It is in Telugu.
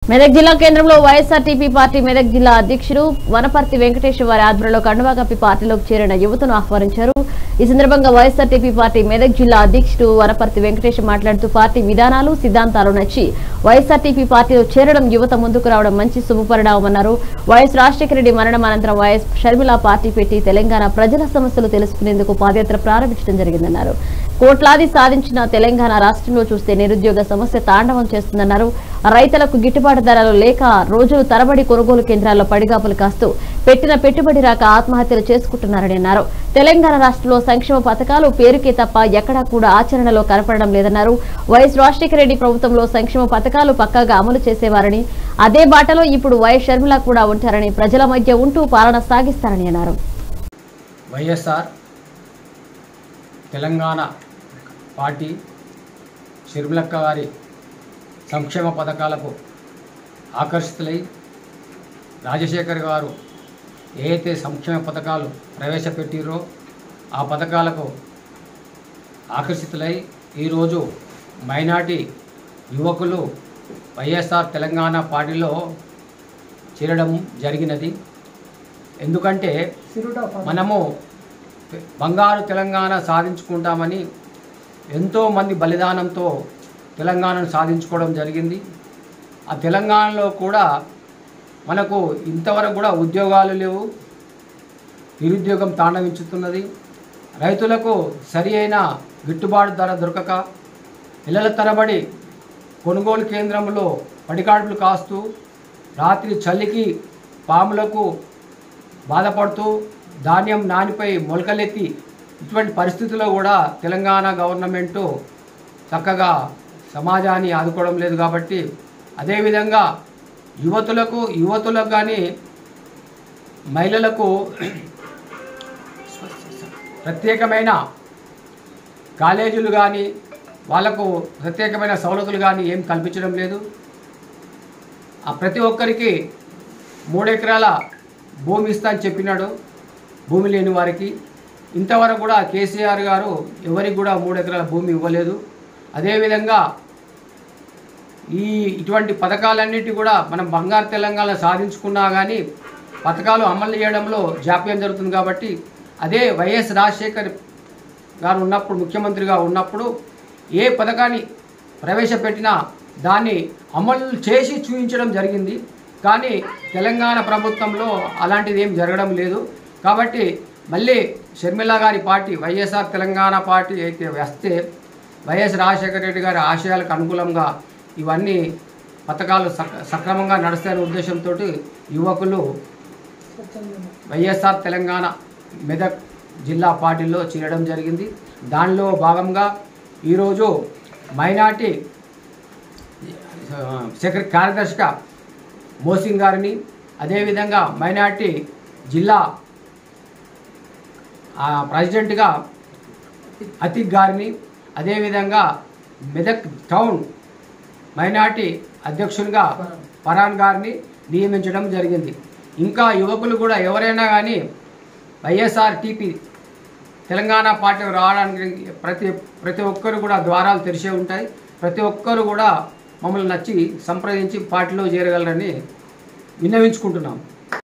మెదక్ జిల్లా కేంద్రంలో వైఎస్ఆర్టీపీ పార్టీ మెదక్ జిల్లా అధ్యక్షుడు వనపర్తి వెంకటేశ్వర వారి ఆధ్వర్యంలో కండువా కప్పి పార్టీలోకి చేరిన యువతను ఆహ్వానించారు ఈ సందర్భంగా వైఎస్ఆర్టీపీ పార్టీ మెదక్ జిల్లా అధ్యక్షుడు వనపర్తి వెంకటేశ్వర మాట్లాడుతూ పార్టీ విధానాలు సిద్ధాంతాలు నచ్చి వైఎస్ఆర్టీపీ పార్టీలో చేరడం యువత ముందుకు రావడం మంచి శుభపరిణామన్నారు వైఎస్ రాజశేఖర రెడ్డి మరణం అనంతరం వైఎస్ షర్మిల పార్టీ పెట్టి తెలంగాణ ప్రజల సమస్యలు తెలుసుకునేందుకు పాదయాత్ర ప్రారంభించడం జరిగిందన్నారు కోట్లాది సాధించిన తెలంగాణ రాష్ట్రంలో చూస్తే నిరుద్యోగ సమస్య తాండవం చేస్తుందన్నారు రైతులకు గిట్టుబాటు ధరలు లేక రోజులు తరబడి కొనుగోలు కేంద్రాల్లో పడిగాపులు కాస్తూ పెట్టిన పెట్టుబడి రాక ఆత్మహత్యలు చేసుకుంటున్నారని అన్నారు తెలంగాణ రాష్ట్రంలో సంక్షేమ పథకాలు పేరుకే తప్ప ఎక్కడా కూడా ఆచరణలో కనపడడం లేదన్నారు వైఎస్ రాజశేఖర రెడ్డి ప్రభుత్వంలో సంక్షేమ పథకాలు పక్కాగా అమలు చేసేవారని అదే బాటలో ఇప్పుడు వైఎస్ షర్మిల కూడా ఉంటారని ప్రజల మధ్య ఉంటూ పాలన సాగిస్తారని అన్నారు వైఎస్ఆర్ తెలంగాణ పార్టీ షర్మిలక్క గారి సంక్షేమ పథకాలకు ఆకర్షితులై రాజశేఖర్ గారు ఏ అయితే సంక్షేమ పథకాలు ప్రవేశపెట్టిరో ఆ పథకాలకు ఆకర్షితులై ఈరోజు మైనార్టీ యువకులు వైఎస్ఆర్ తెలంగాణ పార్టీలో చేరడం జరిగినది ఎందుకంటే మనము బంగారు తెలంగాణ సాధించుకుంటామని ఎంతోమంది బలిదానంతో తెలంగాణను సాధించుకోవడం జరిగింది ఆ తెలంగాణలో కూడా మనకు ఇంతవరకు కూడా ఉద్యోగాలు లేవు నిరుద్యోగం తాండవించుతున్నది రైతులకు సరి అయిన గిట్టుబాటు ధర దొరకక నెలల తరబడి కొనుగోలు కేంద్రంలో పడికాడుపులు కాస్తూ రాత్రి చలికి పాములకు బాధపడుతూ ధాన్యం నానిపై మొలకలెత్తి ఇటువంటి పరిస్థితుల్లో కూడా తెలంగాణ గవర్నమెంటు చక్కగా సమాజాన్ని ఆదుకోవడం లేదు కాబట్టి అదేవిధంగా యువతులకు యువతులకు కానీ మహిళలకు ప్రత్యేకమైన కాలేజీలు కానీ వాళ్ళకు ప్రత్యేకమైన సవలతులు కానీ ఏం కల్పించడం లేదు ఆ ప్రతి ఒక్కరికి మూడెకరాల భూమి ఇస్తా అని చెప్పినాడు భూమి లేని వారికి ఇంతవరకు కూడా కేసీఆర్ గారు ఎవరికి కూడా మూడు ఎకరాల భూమి ఇవ్వలేదు అదేవిధంగా ఈ ఇటువంటి పథకాలన్నిటి కూడా మనం బంగారు తెలంగాణ సాధించుకున్నా కానీ పథకాలు అమలు చేయడంలో జాప్యం జరుగుతుంది కాబట్టి అదే వైఎస్ రాజశేఖర్ గారు ఉన్నప్పుడు ముఖ్యమంత్రిగా ఉన్నప్పుడు ఏ పథకాన్ని ప్రవేశపెట్టినా దాన్ని అమలు చేసి చూపించడం జరిగింది కానీ తెలంగాణ ప్రభుత్వంలో అలాంటిది ఏం జరగడం లేదు కాబట్టి మళ్ళీ షర్మిల గారి పార్టీ వైఎస్ఆర్ తెలంగాణ పార్టీ అయితే వస్తే వైఎస్ రాజశేఖర రెడ్డి గారి ఆశయాలకు అనుకూలంగా ఇవన్నీ పథకాలు సక్ సక్రమంగా నడుస్తాయనే ఉద్దేశంతో యువకులు వైఎస్ఆర్ తెలంగాణ మెదక్ జిల్లా పార్టీలో చేరడం జరిగింది దానిలో భాగంగా ఈరోజు మైనార్టీ సెక్రటరీ కార్యదర్శిగా మోసింగ్ గారిని అదేవిధంగా మైనార్టీ జిల్లా ఆ, ప్రెసిడెంట్గా అతిక్ గారిని అదేవిధంగా మెదక్ టౌన్ మైనార్టీ అధ్యక్షునిగా పరాన్ గారిని నియమించడం జరిగింది ఇంకా యువకులు కూడా ఎవరైనా కానీ వైఎస్ఆర్ టీపీ తెలంగాణ పార్టీ రావడానికి ప్రతి ప్రతి ఒక్కరు కూడా ద్వారాలు తెరిచే ఉంటాయి ప్రతి ఒక్కరు కూడా మమ్మల్ని నచ్చి సంప్రదించి పార్టీలో చేరగలరని విన్నవించుకుంటున్నాం